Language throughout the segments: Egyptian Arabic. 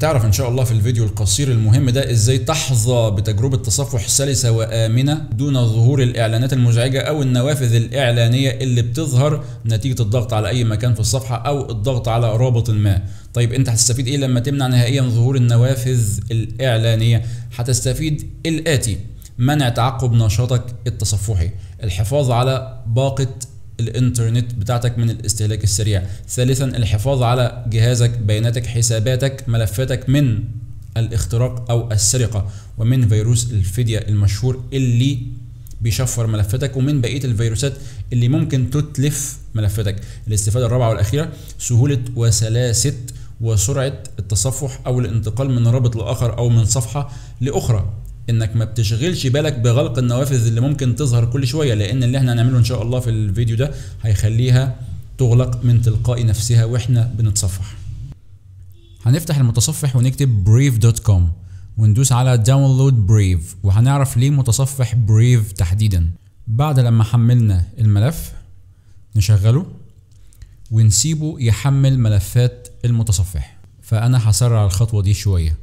هتعرف ان شاء الله في الفيديو القصير المهم ده ازاي تحظى بتجربة تصفح سلسة وآمنة دون ظهور الاعلانات المزعجة او النوافذ الاعلانية اللي بتظهر نتيجة الضغط على اي مكان في الصفحة او الضغط على رابط ما طيب انت هتستفيد ايه لما تمنع نهائيا ظهور النوافذ الاعلانية هتستفيد الاتي منع تعقب نشاطك التصفحي الحفاظ على باقة الانترنت بتاعتك من الاستهلاك السريع ثالثا الحفاظ على جهازك بياناتك حساباتك ملفاتك من الاختراق او السرقة ومن فيروس الفدية المشهور اللي بيشفر ملفاتك ومن بقية الفيروسات اللي ممكن تتلف ملفاتك الاستفادة الرابعة والأخيرة سهولة وسلاسة وسرعة التصفح أو الانتقال من رابط لآخر أو من صفحة لأخرى انك ما بتشغلش بالك بغلق النوافذ اللي ممكن تظهر كل شويه لان اللي احنا هنعمله ان شاء الله في الفيديو ده هيخليها تغلق من تلقاء نفسها واحنا بنتصفح هنفتح المتصفح ونكتب brave.com وندوس على داونلود بريف وهنعرف ليه متصفح بريف تحديدا بعد لما حملنا الملف نشغله ونسيبه يحمل ملفات المتصفح فانا هسرع الخطوه دي شويه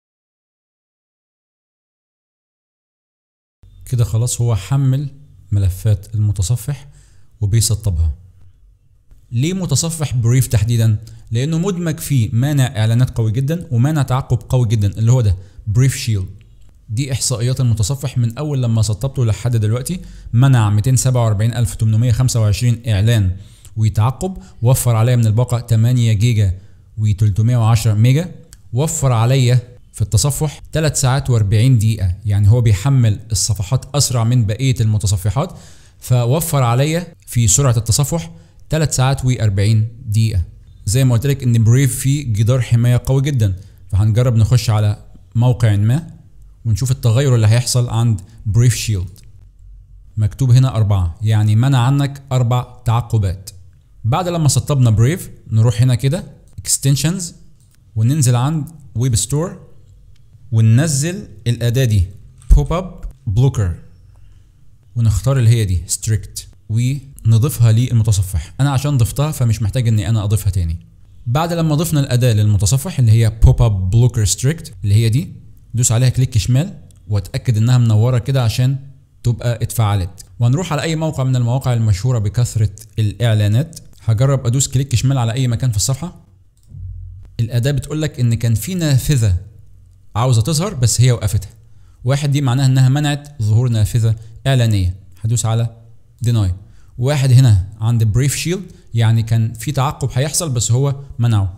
كده خلاص هو حمل ملفات المتصفح وبيسطبها ليه متصفح بريف تحديدا لانه مدمج فيه مانع اعلانات قوي جدا ومانع تعقب قوي جدا اللي هو ده بريف شيلد دي احصائيات المتصفح من اول لما سطبته لحد دلوقتي منع 247825 اعلان ويتعقب وفر عليا من الباقه 8 جيجا و310 ميجا وفر عليا في التصفح 3 ساعات و40 دقيقة يعني هو بيحمل الصفحات أسرع من بقية المتصفحات فوفر عليا في سرعة التصفح 3 ساعات و40 دقيقة زي ما قلت لك ان بريف فيه جدار حماية قوي جدا فهنجرب نخش على موقع ما ونشوف التغير اللي هيحصل عند بريف شيلد مكتوب هنا أربعة يعني منع عنك أربع تعقبات بعد لما سطبنا بريف نروح هنا كده اكستنشنز وننزل عند ويب ستور وننزل الأداة دي بوب اب بلوكر ونختار اللي هي دي ستريكت ونضيفها للمتصفح انا عشان ضفتها فمش محتاج اني انا اضيفها تاني بعد لما ضفنا الاداة للمتصفح اللي هي بوب اب بلوكر ستريكت اللي هي دي دوس عليها كليك شمال واتاكد انها منوره كده عشان تبقى اتفعلت وهنروح على اي موقع من المواقع المشهوره بكثره الاعلانات هجرب ادوس كليك شمال على اي مكان في الصفحه الاداه بتقول لك ان كان في نافذه عاوزه تظهر بس هي وقفتها واحد دي معناها انها منعت ظهور نافذه اعلانيه هدوس على ديناي واحد هنا عند بريف شيلد يعني كان في تعقب هيحصل بس هو منعه